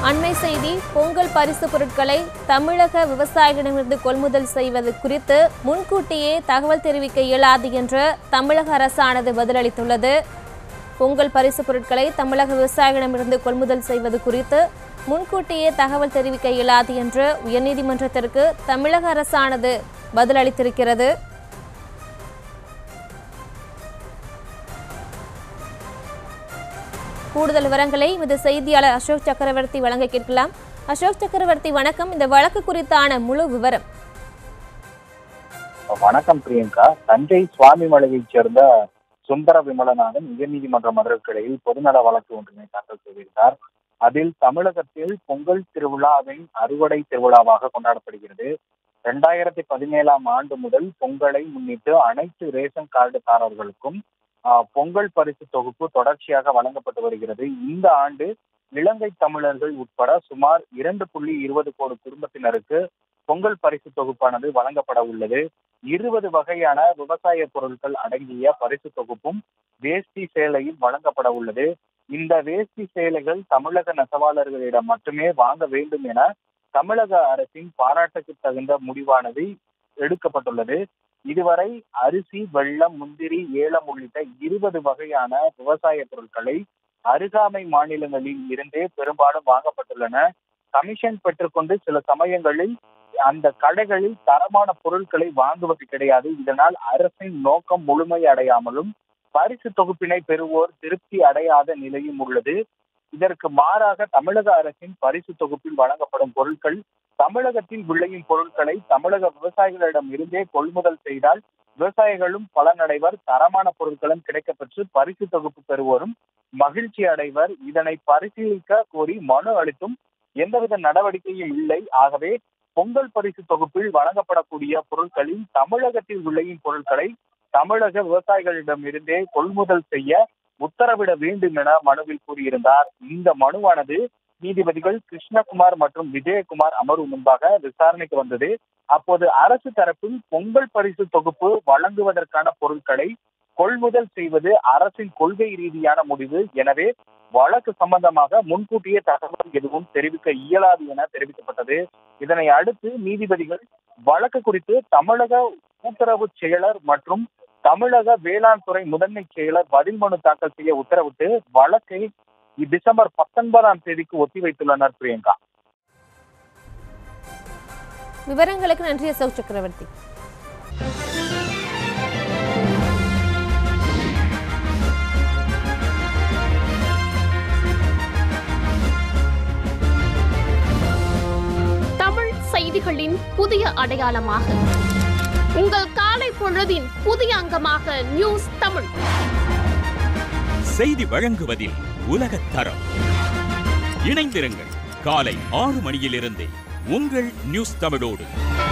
அண்மை செய்தி பொங்கல் பரிசு பொருட்களை தமிழக விவசாயிகளிடமிருந்து கொள்முதல் செய்வது குறித்து முன்கூட்டியே தகவல் தெரிவிக்க இயலாது என்று தமிழக அரசானது பதிலளித்துள்ளது பொங்கல் பரிசு பொருட்களை தமிழக விவசாயிகளிடமிருந்து கொள்முதல் செய்வது குறித்து முன்கூட்டியே தகவல் தெரிவிக்க இயலாது என்று உயர்நீதிமன்றத்திற்கு தமிழக அரசானது பதிலளித்திருக்கிறது கூடுதல் விவரங்களை இந்த செய்தியாளர் அசோக் சக்கரவர்த்தி வழங்க கேட்கலாம் அசோக் சக்கரவர்த்தி வணக்கம் இந்த வழக்கு குறித்தான முழு விவரம் வணக்கம் பிரியங்கா தஞ்சை சுவாமிமலையைச் சேர்ந்த சுந்தர விமலநாதன் உயர்நீதிமன்ற மதுரை கிளையில் பொதுநல வழக்கு ஒன்றினை தாக்கல் செய்திருந்தார் அதில் தமிழகத்தில் பொங்கல் திருவிழாவின் அறுவடை திருவிழாவாக கொண்டாடப்படுகிறது இரண்டாயிரத்தி பதினேழாம் ஆண்டு முதல் பொங்கலை முன்னிட்டு அனைத்து ரேஷன் கார்டுதாரர்களுக்கும் ஆஹ், பொங்கல் பரிசு தொகுப்பு தொடர்ச்சியாக வழங்கப்பட்டு வருகிறது இந்த ஆண்டு இலங்கை தமிழர்கள் உட்பட சுமார் இரண்டு புள்ளி இருபது கோடி குடும்பத்தினருக்கு பொங்கல் பரிசு தொகுப்பானது வழங்கப்பட உள்ளது இருபது வகையான விவசாய பொருட்கள் அடங்கிய பரிசு தொகுப்பும் வேஷ்டி சேலையும் வழங்கப்பட உள்ளது இந்த வேஷ்டி சேலைகள் தமிழக நெசவாளர்களிடம் மட்டுமே வாங்க வேண்டும் என தமிழக அரசின் பாராட்டுக்கு தகுந்த முடிவானது எடுக்கப்பட்டுள்ளது இதுவரை அரிசி வெள்ளம் முந்திரி ஏலம் உள்ளிட்ட இருபது வகையான விவசாய பொருட்களை அருகாமை மாநிலங்களில் இருந்தே பெரும்பாலும் வாங்கப்பட்டுள்ளன கமிஷன் பெற்றுக்கொண்டு சில சமயங்களில் அந்த கடைகளில் தரமான பொருட்களை வாங்குவது கிடையாது இதனால் அரசின் நோக்கம் முழுமை அடையாமலும் பரிசு தொகுப்பினை பெறுவோர் திருப்தி அடையாத நிலையும் உள்ளது இதற்கு மாறாக தமிழக அரசின் பரிசு தொகுப்பில் வழங்கப்படும் பொருட்கள் தமிழகத்தில் விளையும் பொருட்களை தமிழக விவசாயிகளிடம் இருந்தே கொள்முதல் செய்தால் விவசாயிகளும் பலனடைவர் தரமான பொருட்களும் கிடைக்கப்பெற்று பரிசு தொகுப்பு பெறுவோரும் மகிழ்ச்சி அடைவர் இதனை பரிசீலிக்க கோரி மனு அளித்தும் எந்தவித நடவடிக்கையும் இல்லை ஆகவே பொங்கல் பரிசு தொகுப்பில் வழங்கப்படக்கூடிய பொருட்களில் தமிழகத்தில் விளையும் பொருட்களை தமிழக விவசாயிகளிடம் இருந்தே கொள்முதல் செய்ய உத்தரவிட வேண்டும் என மனுவில் கூறியிருந்தார் இந்த மனுவானது நீதிபதிகள் கிருஷ்ணகுமார் மற்றும் விஜயகுமார் அமர்வு முன்பாக விசாரணைக்கு வந்தது அப்போது அரசு தரப்பில் பொங்கல் பரிசு தொகுப்பு வழங்குவதற்கான பொருட்களை கொள்முதல் செய்வது அரசின் கொள்கை ரீதியான முடிவு எனவே வழக்கு சம்பந்தமாக முன்கூட்டியே தகவல் எதுவும் தெரிவிக்க இயலாது என தெரிவிக்கப்பட்டது இதனை அடுத்து நீதிபதிகள் வழக்கு குறித்து தமிழக கூட்டுறவு செயலர் மற்றும் தமிழக வேளாண் துறை முதன்மை செயலர் பதில் மனு தாக்கல் செய்ய உத்தரவிட்டு வழக்கை டிசம்பர் பத்தொன்பதாம் தேதிக்கு ஒத்திவைத்துள்ளனர் பிரியங்கா விவரங்களுக்கு நன்றி அசோக் சக்கரவர்த்தி தமிழ் செய்திகளின் புதிய அடையாளமாக உங்கள் காலை பொழுதின் புதிய அங்கமாக நியூஸ் தமிழ் செய்தி வழங்குவதில் உலகத் தரம் இணைந்திருங்கள் காலை ஆறு மணியிலிருந்தே உங்கள் நியூஸ் தமிழோடு